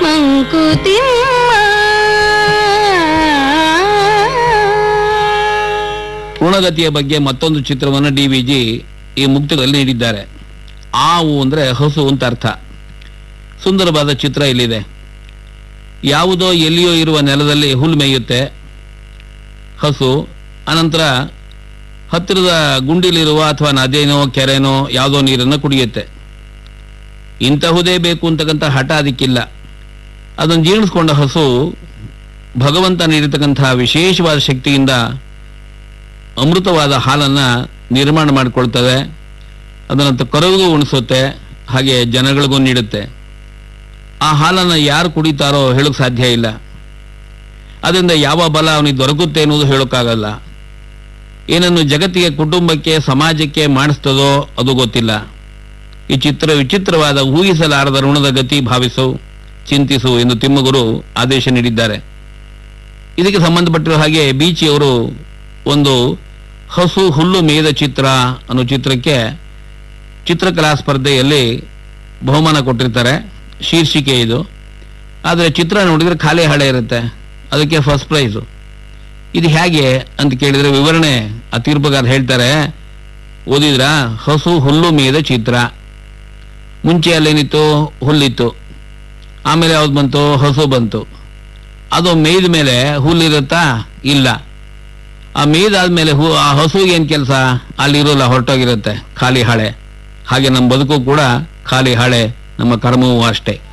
ಮಂಕುತಿಮ್ಮ ಋಣಗತಿಯ ಬಗ್ಗೆ ಮತ್ತೊಂದು ಚಿತ್ರವನ್ನು ಡಿ ವಿ ಜಿ ಈ ಮುಕ್ತದಲ್ಲಿ ನೀಡಿದ್ದಾರೆ ಆವು ಅಂದರೆ ಹಸು ಅಂತ ಅರ್ಥ ಸುಂದರವಾದ ಚಿತ್ರ ಇಲ್ಲಿದೆ ಯಾವುದೋ ಎಲ್ಲಿಯೋ ಇರುವ ನೆಲದಲ್ಲಿ ಹುಲ್ಲು ಮೇಯುತ್ತೆ ಹಸು ಅನಂತರ ಹತ್ತಿರದ ಗುಂಡಿಲಿರುವ ಅಥವಾ ನದಿನೋ ಕೆರೆನೋ ಯಾವುದೋ ನೀರನ್ನು ಕುಡಿಯುತ್ತೆ ಇಂತಹುದೇ ಬೇಕು ಅಂತಕ್ಕಂಥ ಹಠ ಅದಕ್ಕಿಲ್ಲ ಅದನ್ನು ಜೀರ್ಣಿಸ್ಕೊಂಡ ಹಸು ಭಗವಂತ ನೀಡಿರ್ತಕ್ಕಂತಹ ವಿಶೇಷವಾದ ಶಕ್ತಿಯಿಂದ ಅಮೃತವಾದ ಹಾಲನ್ನು ನಿರ್ಮಾಣ ಮಾಡಿಕೊಳ್ತವೆ ಅದನ್ನು ಕರುವಿಗೂ ಉಣಿಸುತ್ತೆ ಹಾಗೆ ಜನಗಳಿಗೂ ನೀಡುತ್ತೆ ಆ ಹಾಲನ್ನು ಯಾರು ಕುಡಿತಾರೋ ಹೇಳೋಕೆ ಸಾಧ್ಯ ಇಲ್ಲ ಅದರಿಂದ ಯಾವ ಬಲ ಅವನಿಗೆ ದೊರಕುತ್ತೆ ಅನ್ನೋದು ಹೇಳೋಕ್ಕಾಗಲ್ಲ ಏನನ್ನು ಜಗತ್ತಿಗೆ ಕುಟುಂಬಕ್ಕೆ ಸಮಾಜಕ್ಕೆ ಮಾಡಿಸ್ತದೋ ಅದು ಗೊತ್ತಿಲ್ಲ ಈ ಚಿತ್ರ ವಿಚಿತ್ರವಾದ ಊಹಿಸಲಾರದ ಋಣದ ಗತಿ ಭಾವಿಸು ಚಿಂತಿಸು ಎಂದು ತಿಮ್ಮಗುರು ಆದೇಶ ನೀಡಿದ್ದಾರೆ ಇದಕ್ಕೆ ಸಂಬಂಧಪಟ್ಟಿರೋ ಹಾಗೆ ಬೀಚಿಯವರು ಒಂದು ಹಸು ಹುಲ್ಲು ಮೇಯ್ದ ಚಿತ್ರ ಅನ್ನೋ ಚಿತ್ರಕ್ಕೆ ಚಿತ್ರಕಲಾ ಸ್ಪರ್ಧೆಯಲ್ಲಿ ಬಹುಮಾನ ಕೊಟ್ಟಿರ್ತಾರೆ ಶೀರ್ಷಿಕೆ ಇದು ಆದರೆ ಚಿತ್ರ ನೋಡಿದ್ರೆ ಖಾಲಿ ಹಳೆ ಇರುತ್ತೆ ಅದಕ್ಕೆ ಫಸ್ಟ್ ಪ್ರೈಸು ಇದು ಹೇಗೆ ಅಂತ ಕೇಳಿದರೆ ವಿವರಣೆ ಆ ತೀರ್ಪುಗಾರ ಹೇಳ್ತಾರೆ ಓದಿದ್ರ ಹಸು ಹುಲ್ಲು ಮೇಯ್ದ ಚಿತ್ರ ಮುಂಚೆ ಅಲ್ಲೇನಿತ್ತು ಹುಲ್ಲಿತ್ತು ಆಮೇಲೆ ಯಾವ್ದು ಬಂತು ಹಸು ಬಂತು ಅದು ಮೇಯ್ದ ಮೇಲೆ ಹುಲ್ಲಿರುತ್ತಾ ಇಲ್ಲ ಆ ಮೇಯ್ದಾದ್ಮೇಲೆ ಹೂ ಆ ಹಸುಗೆ ಏನು ಕೆಲಸ ಅಲ್ಲಿರೋಲ್ಲ ಹೊರಟೋಗಿರುತ್ತೆ ಖಾಲಿ ಹಾಳೆ ಹಾಗೆ ನಮ್ಮ ಬದುಕು ಕೂಡ ಖಾಲಿ ಹಾಳೆ ನಮ್ಮ ಕರ್ಮವೂ ಅಷ್ಟೇ